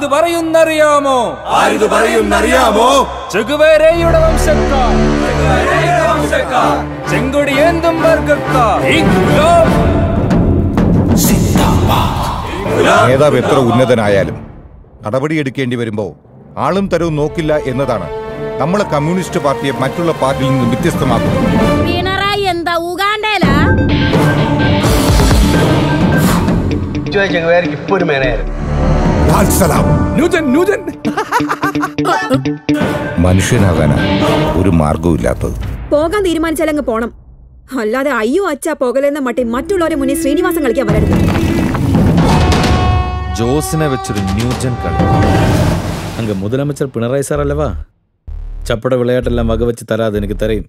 ആരിത് പറയുന്നറിയാമോ ആരിത് പറയുന്നറിയാമോ ചെകുവേരയുടെ വംശക്കാർ ചെങ്കൊടി ഏന്തും വർഗക്കാർ ഇൻക്ലാബ് നേതാവ് എത്ര ഉന്നതനായാലും നടപടിയെടുക്കേണ്ടി വരുമ്പോൾ ആളും തരവും നോക്കില്ല എന്നതാണ് നമ്മളെ കമ്മ്യൂണിസ്റ്റ് പാർട്ടിയെ മറ്റുള്ള പാർട്ടിയിൽ നിന്ന് വ്യത്യസ്തമാക്കുന്നത് പിണറായി എന്താ ഉഗാണ്ടയിലാ ചെങ്ങുവേർക്ക് ഇപ്പൊ ഒരു മേനയായിരുന്നു ന്യൂജൻ ന്യൂജൻ മനുഷ്യനാകാനാണ് ഒരു മാർഗവും പോകാൻ തീരുമാനിച്ചാലങ്ങ് പോണം അല്ലാതെ അയ്യോ അച്ഛ പോകലെന്ന മട്ടി മറ്റുള്ളവരെ മുന്നിൽ ശ്രീനിവാസൻ കളിക്കാൻ വരരുത് ജോസിനെ വെച്ചൊരു ന്യൂജൻ കളി அங்க முதலமைச்சர் பினராயி சார் அல்லவா சப்பட விளையாட்டெல்லாம் வகை வச்சு தராது எனக்கு தெரியும்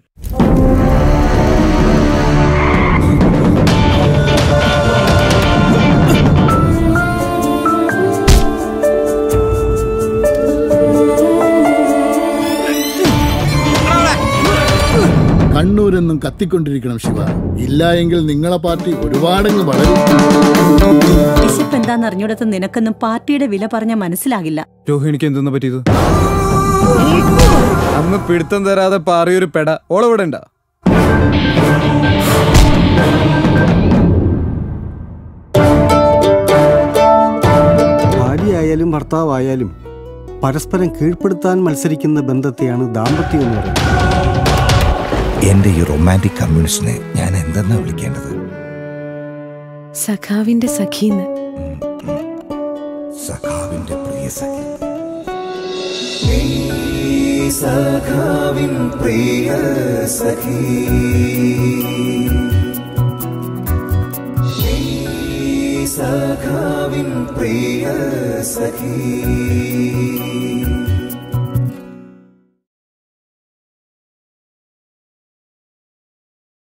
കണ്ണൂരെന്നും കത്തിക്കൊണ്ടിരിക്കണം ശിവ ഇല്ല എങ്കിൽ നിങ്ങളെ പാർട്ടി ഒരുപാടങ്ങ് വളരും വിശപ്പ് എന്താന്ന് അറിഞ്ഞൂടത്ത് നിനക്കൊന്നും പാർട്ടിയുടെ വില പറഞ്ഞാൽ മനസ്സിലാകില്ല രോഹിണിക്ക് എന്തെന്ന് പറ്റിയത് അന്ന് പിടുത്തം തരാതെ പാറിയൊരു പെട ഓളവിടെ ഉണ്ടാ ഭാര്യയായാലും ഭർത്താവായാലും പരസ്പരം കീഴ്പ്പെടുത്താൻ മത്സരിക്കുന്ന ബന്ധത്തെയാണ് ദാമ്പത്യം എന്ന് പറയുന്നത് എന്റെ ഈ റൊമാൻറ്റിക് കമ്മ്യൂണിസ്റ്റിനെ ഞാൻ എന്തെന്നാ വിളിക്കേണ്ടത് സഖാവിന്റെ സഖീന്ന് സഖാവിന്റെ പ്രിയ സഖി സഖാവിൻ പ്രിയ സഖി സഖാവിൻ പ്രിയ സഖി